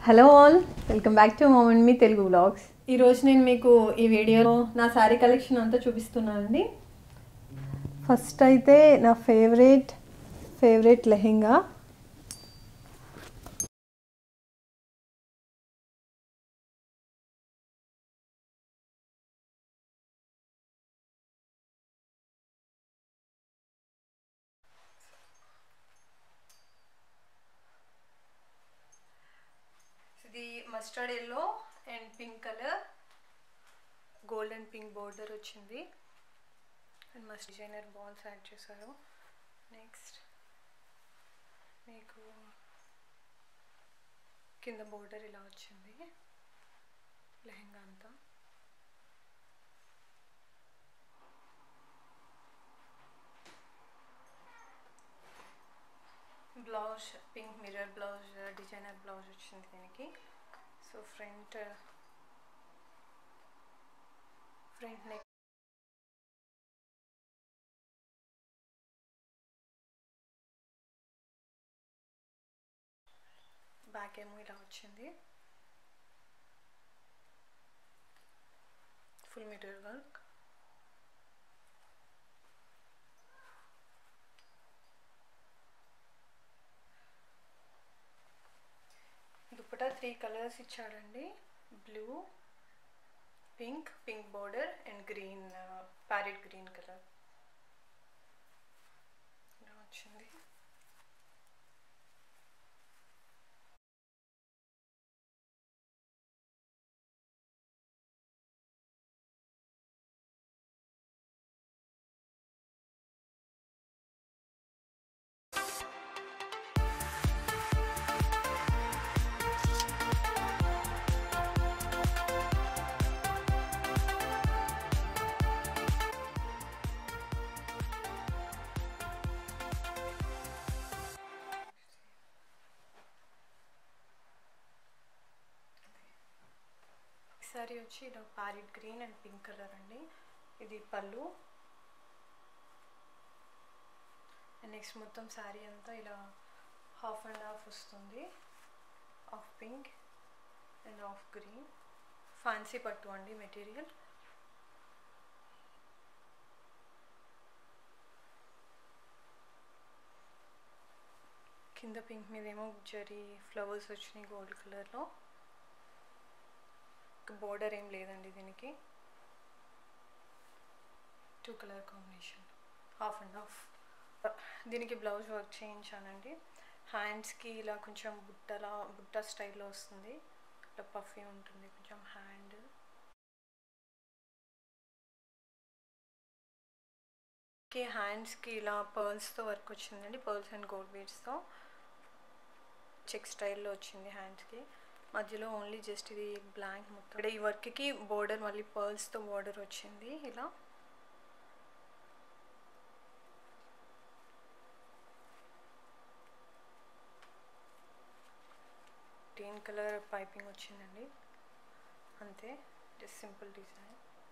hello all welcome back to moment మీ Telugu blogs ఈరోజు నేను మీకు ఈ వీడియోలో నా శారీ కలెక్షన్ అంతా చూపిస్తున్నానండి ఫస్ట్ అయితే నా ఫేవరెట్ ఫేవరెట్ లెహెంగా ఇది mustard yellow and pink colour gold and pink border వచ్చింది and must designer balls add చేశారు నెక్స్ట్ మీకు కింద బోర్డర్ ఇలా వచ్చింది లెహంగా అంతా blouse pink mirror blouse designer blouse వచ్చింది దీనికి so front front neck back ఏమో ఇలా వచ్చింది full metre work dupatta three colours ఇచ్చాడండి blue pink pink border and green parrot green colour ఇలా వచ్చింది సారీ వచ్చి ఇలా parrot green and pink colour అండి ఇది పళ్ళు అండ్ నెక్స్ట్ మొత్తం శారీ అంతా ఇలా హాఫ్ అండ్ హాఫ్ వస్తుంది half pink and half green fancy పట్టు అండి మెటీరియల్ కింద పింక్ మీద ఏమో జరీ ఫ్లవర్స్ వచ్చినాయి గోల్డ్ కలర్లో బోర్డర్ ఏం లేదండి దీనికి two colour combination half and half దీనికి బ్లౌజ్ వర్క్ చేయించానండి హ్యాండ్స్కి ఇలా కొంచెం బుట్టలా బుట్ట స్టైల్లో వస్తుంది ఇలా పఫీ ఉంటుంది కొంచెం హ్యాండ్ కి హ్యాండ్స్కి ఇలా పర్ల్స్తో వర్క్ వచ్చిందండి పర్ల్స్ అండ్ గోల్డ్ బీడ్స్తో చెక్ స్టైల్లో వచ్చింది హ్యాండ్స్కి మధ్యలో ఓన్లీ జస్ట్ ఇది బ్లాంక్ మొత్తం ఇక్కడ ఈ వర్క్కి బోర్డర్ మళ్ళీ పర్ల్స్తో బోర్డర్ వచ్చింది ఇలా గ్రీన్ కలర్ పైపింగ్ వచ్చిందండి అంతే జస్ట్ సింపుల్ డిజైన్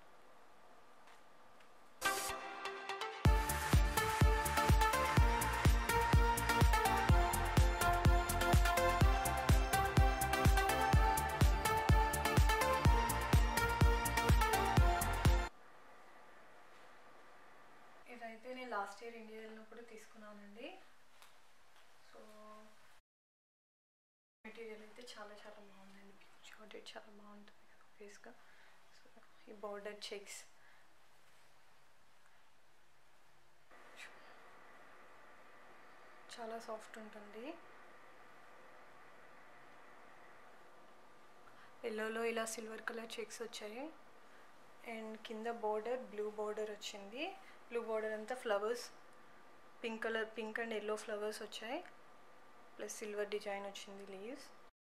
ఇదైతే నేను లాస్ట్ ఇయర్ ఇండియా వెళ్ళినప్పుడు తీసుకున్నానండి సో మెటీరియల్ అయితే చాలా చాలా బాగుందండి జార్జెట్ చాలా బాగుంటుంది ఆబ్వియస్గా సో ఈ బార్డర్ చెక్స్ చాలా సాఫ్ట్ ఉంటుంది ఎల్లోలో ఇలా సిల్వర్ కలర్ చెక్స్ వచ్చాయి అండ్ కింద బోర్డర్ బ్లూ బోర్డర్ వచ్చింది బ్లూ బోర్డర్ అంతా flowers pink colour pink and yellow flowers వచ్చాయి ప్లస్ సిల్వర్ డిజైన్ వచ్చింది లీవ్స్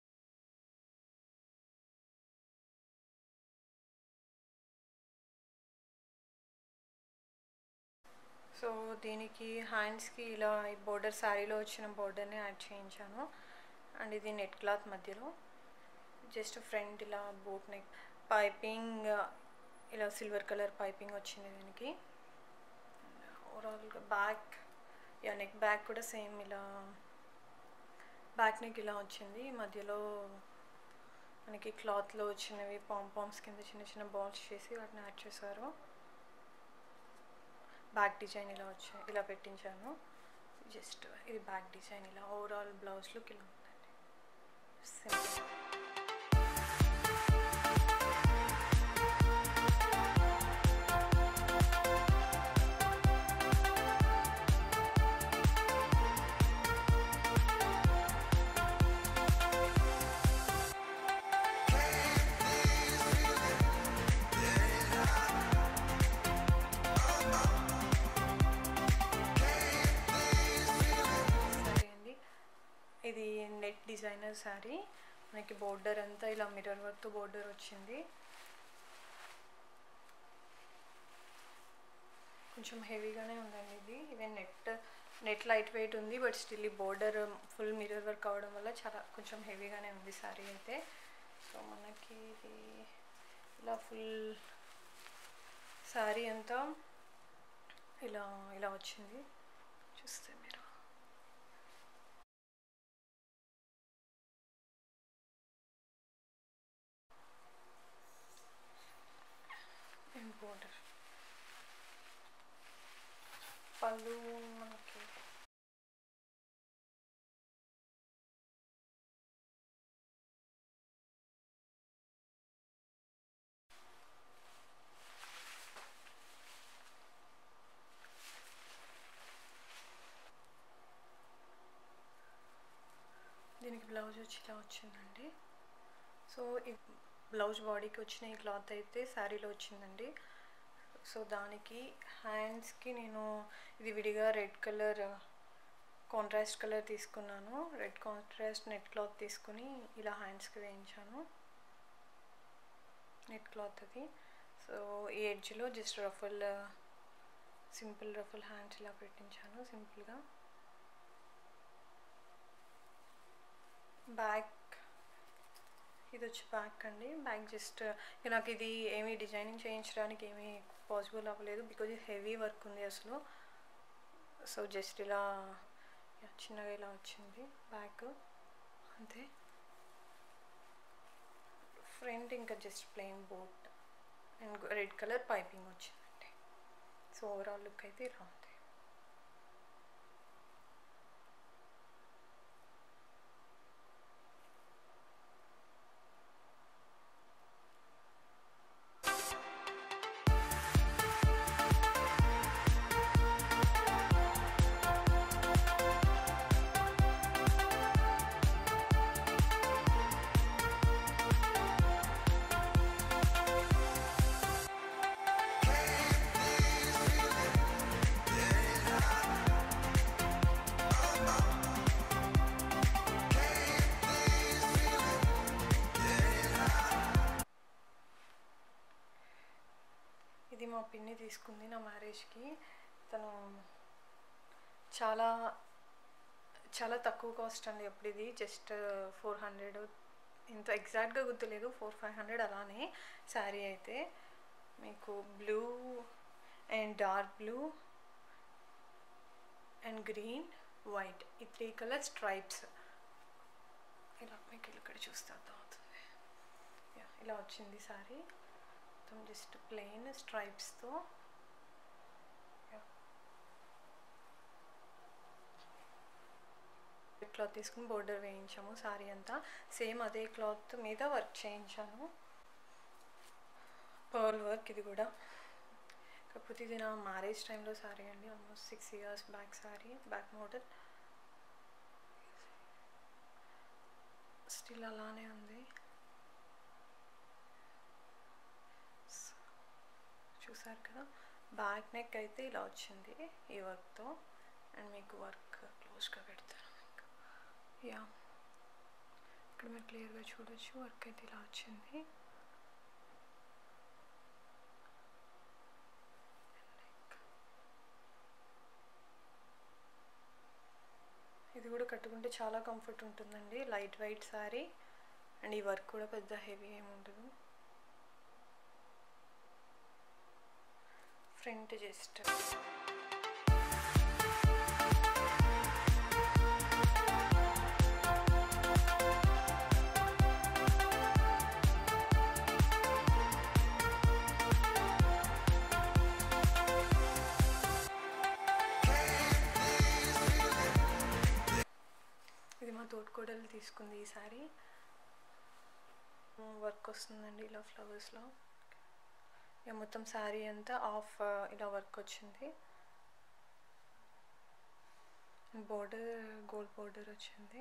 సో దీనికి హ్యాండ్స్కి ఇలా ఈ బోర్డర్ శారీలో వచ్చిన బోర్డర్ని యాడ్ చేయించాను అండ్ ఇది నెట్ క్లాత్ మధ్యలో జస్ట్ ఫ్రంట్ ఇలా బోట్ నెక్ పైపింగ్ ఇలా సిల్వర్ కలర్ పైపింగ్ వచ్చింది దీనికి ఓవరాల్గా బ్యాక్ యా నెక్ బ్యాక్ కూడా సేమ్ ఇలా బ్యాక్ నెక్ ఇలా వచ్చింది మధ్యలో మనకి క్లాత్లో వచ్చినవి పాంపామ్స్ కింద చిన్న చిన్న బాల్స్ చేసి వాటిని యాడ్ చేశారు బ్యాక్ డిజైన్ ఇలా వచ్చాయి ఇలా పెట్టించాను జస్ట్ ఇది బ్యాక్ డిజైన్ ఇలా ఓవరాల్ బ్లౌజ్ లుక్ ఇలా ఉందండి సింపుల్ సరే అండి ఇది నెట్ డిజైనర్ శారీ మనకి బోర్డర్ అంతా ఇలా మిర్రర్ వర్క్తో బోర్డర్ వచ్చింది కొంచెం హెవీగానే ఉందండి ఇది even net net light weight ఉంది బట్ స్టిల్ ఈ బోర్డర్ ఫుల్ మిర్రర్ వర్క్ అవడం వల్ల చాలా కొంచెం హెవీగానే ఉంది శారీ అయితే సో మనకి ఇది ఇలా ఫుల్ శారీ అంతా ఇలా ఇలా వచ్చింది చూస్తే మీరు బోర్డర్ పళ్ళు మనకి దీనికి బ్లౌజ్ వచ్చి ఇలా వచ్చిందండి సో ఈ బ్లౌజ్ బాడీకి వచ్చిన ఈ క్లాత్ అయితే శారీలో వచ్చిందండి సో దానికి హ్యాండ్స్కి నేను ఇది విడిగా రెడ్ కలర్ కాంట్రాస్ట్ కలర్ తీసుకున్నాను రెడ్ కాంట్రాస్ట్ నెట్ క్లాత్ తీసుకుని ఇలా హ్యాండ్స్కి వేయించాను నెట్ క్లాత్ అది సో ఈ ఎడ్జ్లో just ruffle simple ruffle hands ఇలా పెట్టించాను సింపుల్గా బ్యాక్ ఇది వచ్చి బ్యాక్ అండి బ్యాక్ జస్ట్ నాకు ఇది ఏమీ డిజైనింగ్ చేయించడానికి ఏమీ పాసిబుల్ అవ్వలేదు బికాజ్ ఇది హెవీ వర్క్ ఉంది అసలు సో జస్ట్ ఇలా చిన్నగా ఇలా వచ్చింది బ్యాక్ అంతే ఫ్రంట్ ఇంకా just plain boat and red colour piping వచ్చిందండి సో ఓవరాల్ లుక్ అయితే ఇలా ఉంది ఇది మా పిన్ని తీసుకుంది నా మ్యారేజ్కి తను చాలా చాలా తక్కువ కాస్ట్ అండి అప్పుడు ఇది జస్ట్ ఫోర్ హండ్రెడ్ ఇంత ఎగ్జాక్ట్గా గుర్తులేదు ఫోర్ ఫైవ్ హండ్రెడ్ అలానే శారీ అయితే మీకు blue and dark blue and green white ఈ త్రీ కలర్ స్ట్రైప్స్ ఇలా మీకు ఇక్కడ చూస్తే అర్థమవుతుంది యా ఇలా వచ్చింది శారీ మొత్తం జస్ట్ ప్లెయిన్ స్ట్రైప్స్తో క్లాత్ తీసుకుని బోర్డర్ వేయించాము సారీ అంతా సేమ్ అదే క్లాత్ మీద వర్క్ చేయించాను పర్ల్ వర్క్ ఇది కూడా కాకపోతే ఇది నా మ్యారేజ్ టైంలో సారీ అండి almost six years back sorry back model still అలానే ఉంది చూసారు కదా బ్యాక్ నెక్ అయితే ఇలా వచ్చింది ఈ వర్క్తో అండ్ మీకు వర్క్ క్లోజ్గా పెడతాను ఇంకా యా ఇక్కడ మీరు క్లియర్గా చూడొచ్చు వర్క్ అయితే ఇలా వచ్చింది ఇది కూడా కట్టుకుంటే చాలా కంఫర్ట్ ఉంటుందండి లైట్ వెయిట్ శారీ అండ్ ఈ వర్క్ కూడా పెద్ద హెవీ ఏమి ఉండదు ఫ్రంట్ జస్ట్ తోటికోడలు తీసుకుంది ఈ సారీ వర్క్ వస్తుందండి ఇలా ఫ్లవర్స్లో ఇక మొత్తం శారీ అంతా ఆఫ్ ఇలా వర్క్ వచ్చింది బోర్డర్ గోల్డ్ బోర్డర్ వచ్చింది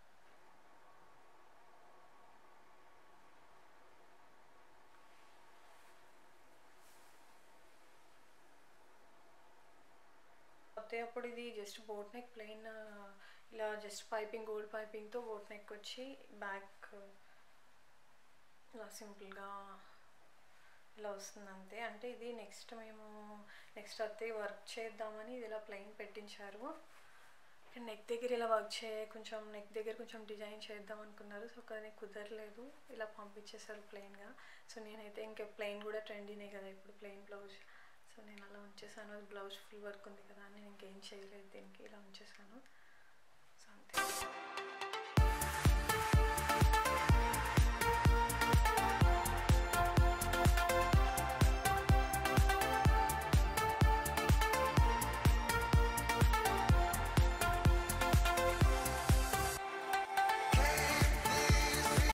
అయితే అప్పుడు ఇది జస్ట్ బోట్ నెక్ ప్లెయిన్ ఇలా జస్ట్ పైపింగ్ గోల్డ్ పైపింగ్తో బోట్ నెక్ వచ్చి బ్యాక్ ఇలా సింపుల్గా ఇలా వస్తుంది అంతే అంటే ఇది నెక్స్ట్ మేము నెక్స్ట్ అయితే వర్క్ చేద్దామని ఇది ఇలా ప్లెయిన్ పెట్టించారు నెక్ దగ్గర ఇలా వర్క్ చే కొంచెం నెక్ దగ్గర కొంచెం డిజైన్ చేద్దాం అనుకున్నారు సో కానీ కుదరలేదు ఇలా పంపించేశారు ప్లెయిన్గా సో నేనైతే ఇంకా ప్లెయిన్ కూడా ట్రెండీనే కదా ఇప్పుడు ప్లెయిన్ బ్లౌజ్ సో నేను అలా ఉంచేసాను బ్లౌజ్ ఫుల్ వర్క్ ఉంది కదా అని నేను ఇంకేం చేయలేదు దీనికి ఇలా ఉంచేసాను